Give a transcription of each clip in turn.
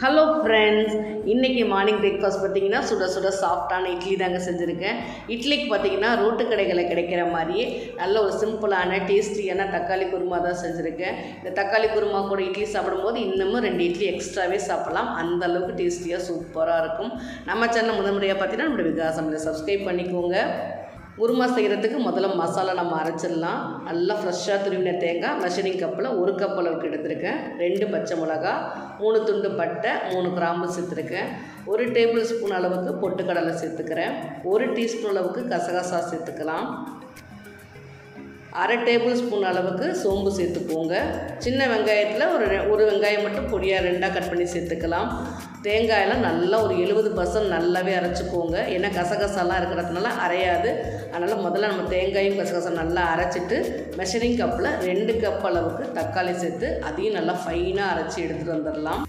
hello friends இன்றைக்கி morning breakfast பார்த்தீங்கன்னா சுட சுட சாஃப்டான இட்லி தாங்க செஞ்சுருக்கேன் இட்லிக்கு பார்த்தீங்கன்னா ரோட்டு கடைகளில் கிடைக்கிற மாதிரியே நல்ல ஒரு சிம்பிளான டேஸ்டியான தக்காளி குருமா தான் செஞ்சுருக்கேன் இந்த தக்காளி குருமா கூட இட்லி சாப்பிடும்போது இன்னமும் ரெண்டு இட்லி எக்ஸ்ட்ராவே சாப்பிடலாம் அந்த அளவுக்கு டேஸ்டியாக சூப்பராக இருக்கும் நம்ம சேனல் முதல் முறையாக பார்த்தீங்கன்னா நம்மளுடைய விகாசமில் சப்ஸ்கிரைப் பண்ணிக்கோங்க குருமா செய்கிறதுக்கு முதல்ல மசாலா நம்ம அரைச்சிடலாம் நல்லா ஃப்ரெஷ்ஷாக துருவின தேங்காய் மெஷரிங் கப்பில் ஒரு கப் அளவுக்கு எடுத்திருக்கேன் ரெண்டு பச்சை மிளகா மூணு துண்டு பட்டை மூணு கிராம்பு சேர்த்துருக்கேன் ஒரு டேபிள் ஸ்பூன் அளவுக்கு பொட்டுக்கடலை சேர்த்துக்கிறேன் ஒரு டீஸ்பூன் அளவுக்கு கசகசா சேர்த்துக்கலாம் அரை டேபிள் ஸ்பூன் அளவுக்கு சோம்பு சேர்த்துக்கோங்க சின்ன வெங்காயத்தில் ஒரு ரெ- ஒரு வெங்காயம் மட்டும் பொடியாக ரெண்டாக கட் பண்ணி சேர்த்துக்கலாம் தேங்காயெல்லாம் நல்லா ஒரு எழுபது பர்சன்ட் நல்லாவே அரைச்சிக்கோங்க ஏன்னா கசகசாலாம் இருக்கிறதுனால அரையாது அதனால் முதல்ல நம்ம தேங்காயும் கசகசா நல்லா அரைச்சிட்டு மெஷரிங் கப்பில் ரெண்டு கப் அளவுக்கு தக்காளி சேர்த்து அதையும் நல்லா ஃபைனாக அரைச்சி எடுத்துகிட்டு வந்துடலாம்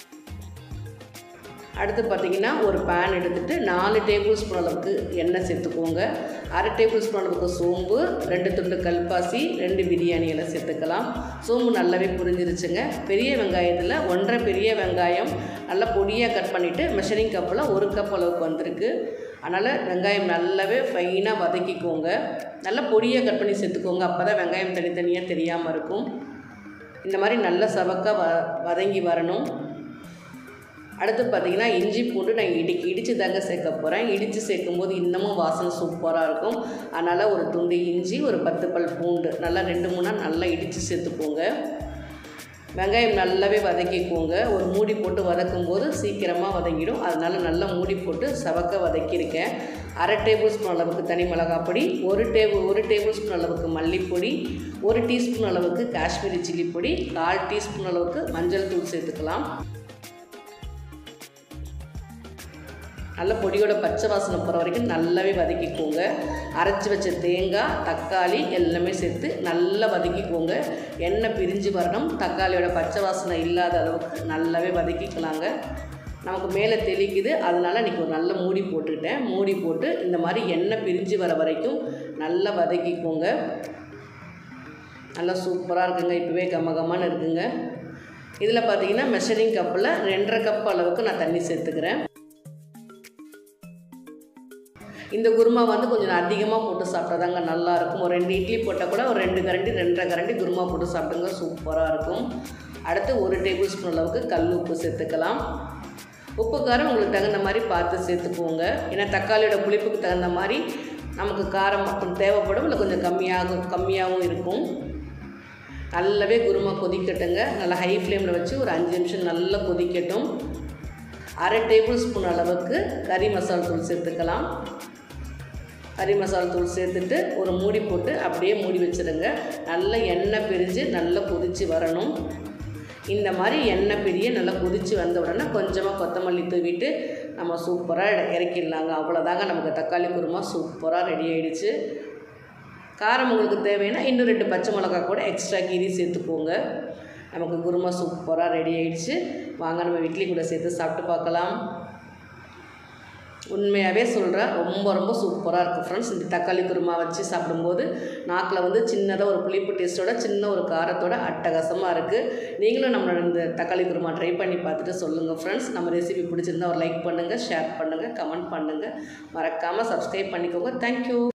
அடுத்து பார்த்தீங்கன்னா ஒரு பேன் எடுத்துகிட்டு நாலு டேபிள் ஸ்பூன் அளவுக்கு எண்ணெய் சேர்த்துக்கோங்க அரை டேபிள் ஸ்பூன் அளவுக்கு சோம்பு ரெண்டு துண்டு கல்பாசி ரெண்டு பிரியாணி எல்லாம் சேர்த்துக்கலாம் சோம்பு நல்லாவே புரிஞ்சிருச்சுங்க பெரிய வெங்காயத்தில் ஒன்றரை பெரிய வெங்காயம் நல்லா பொடியாக கட் பண்ணிவிட்டு மெஷரிங் கப்பில் ஒரு கப் அளவுக்கு வந்திருக்கு அதனால் வெங்காயம் நல்லாவே ஃபைனாக வதக்கிக்கோங்க நல்லா பொடியாக கட் பண்ணி சேர்த்துக்கோங்க அப்போ தான் வெங்காயம் தனித்தனியாக தெரியாமல் இருக்கும் இந்த மாதிரி நல்லா சவக்காக வ வதங்கி வரணும் அடுத்து பார்த்தீங்கன்னா இஞ்சி பூண்டு நான் இடிக்கி இடித்து தாங்க சேர்க்க போகிறேன் இடித்து சேர்க்கும்போது இன்னமும் வாசனை சூப்பராக இருக்கும் அதனால் ஒரு துண்டு இஞ்சி ஒரு பத்து பல் பூண்டு நல்லா ரெண்டு மூணா நல்லா இடித்து சேர்த்துக்கோங்க வெங்காயம் நல்லாவே வதக்கிக்கோங்க ஒரு மூடி போட்டு வதக்கும் போது சீக்கிரமாக வதங்கிடும் அதனால் நல்லா மூடி போட்டு சவக்க வதக்கியிருக்கேன் அரை டேபிள் ஸ்பூன் அளவுக்கு தனி மிளகாய் பொடி ஒரு டேபிள் ஒரு டேபிள் ஸ்பூன் அளவுக்கு மல்லிப்பொடி ஒரு டீஸ்பூன் அளவுக்கு காஷ்மீரி சில்லி பொடி கால் டீஸ்பூன் அளவுக்கு மஞ்சள் தூள் சேர்த்துக்கலாம் நல்ல பொடியோட பச்சை வாசனை போகிற வரைக்கும் நல்லாவே வதக்கிக்கோங்க அரைச்சி வச்ச தேங்காய் தக்காளி எல்லாமே சேர்த்து நல்லா வதக்கிக்கோங்க எண்ணெய் பிரிஞ்சு வரணும் தக்காளியோட பச்சை வாசனை இல்லாத அளவுக்கு நல்லாவே வதக்கிக்கலாங்க நமக்கு மேலே தெளிக்குது அதனால இன்றைக்கி ஒரு நல்ல மூடி போட்டுக்கிட்டேன் மூடி போட்டு இந்த மாதிரி எண்ணெய் பிரிஞ்சு வர வரைக்கும் நல்லா வதக்கிக்கோங்க நல்லா சூப்பராக இருக்குங்க இப்போவே கம கமன்னு இருக்குங்க இதில் பார்த்தீங்கன்னா மெஷரிங் கப்பில் ரெண்டரை கப் அளவுக்கு நான் தண்ணி சேர்த்துக்கிறேன் இந்த குருமா வந்து கொஞ்சம் அதிகமாக போட்டு சாப்பிட்டாதாங்க நல்லா இருக்கும் ஒரு ரெண்டு இட்லி போட்டால் கூட ஒரு ரெண்டு கரண்டி ரெண்டரை கரண்டி குருமா போட்டு சாப்பிடுங்க சூப்பராக இருக்கும் அடுத்து ஒரு டேபிள் ஸ்பூன் அளவுக்கு கல் உப்பு சேர்த்துக்கலாம் உப்பு காரம் உங்களுக்கு தகுந்த மாதிரி பார்த்து சேர்த்துக்கோங்க ஏன்னா தக்காளியோட புளிப்புக்கு தகுந்த மாதிரி நமக்கு காரம் கொஞ்சம் தேவைப்படும் இல்லை கொஞ்சம் கம்மியாகும் கம்மியாகவும் இருக்கும் நல்லாவே குருமா கொதிக்கட்டுங்க நல்லா ஹை ஃப்ளேமில் வச்சு ஒரு அஞ்சு நிமிஷம் நல்லா கொதிக்கட்டும் அரை டேபிள் ஸ்பூன் அளவுக்கு கறி மசாலா தூள் சேர்த்துக்கலாம் கறி மசாலா தூள் சேர்த்துட்டு ஒரு மூடி போட்டு அப்படியே மூடி வச்சுருங்க நல்லா எண்ணெய் பிரிஞ்சு நல்லா கொதித்து வரணும் இந்த மாதிரி எண்ணெய் பிரிய நல்லா கொதித்து வந்த உடனே கொஞ்சமாக கொத்தமல்லி தூவிட்டு நம்ம சூப்பராக இறக்கிடலாங்க அவ்வளோதாங்க நமக்கு தக்காளி குருமா சூப்பராக ரெடி ஆயிடுச்சு காரம் உங்களுக்கு தேவைன்னா இன்னும் ரெண்டு பச்சை மிளகா கூட எக்ஸ்ட்ரா கீரி சேர்த்துக்கோங்க நமக்கு குருமா சூப்பராக ரெடி ஆயிடுச்சு வாங்க நம்ம இட்லி கூட சேர்த்து சாப்பிட்டு பார்க்கலாம் உண்மையாகவே சொல்கிறேன் ரொம்ப ரொம்ப சூப்பராக இருக்கும் ஃப்ரெண்ட்ஸ் இந்த தக்காளி குருமா வச்சு சாப்பிடும்போது நாக்கில் வந்து சின்னதாக ஒரு புளிப்பு டேஸ்ட்டோட சின்ன ஒரு காரத்தோட அட்டகாசமாக இருக்குது நீங்களும் நம்மளோட இந்த தக்காளி குருமா ட்ரை பண்ணி பார்த்துட்டு சொல்லுங்கள் ஃப்ரெண்ட்ஸ் நம்ம ரெசிபி பிடிச்சிருந்தா ஒரு லைக் பண்ணுங்கள் ஷேர் பண்ணுங்கள் கமெண்ட் பண்ணுங்கள் மறக்காமல் சப்ஸ்கிரைப் பண்ணிக்கோங்க தேங்க்யூ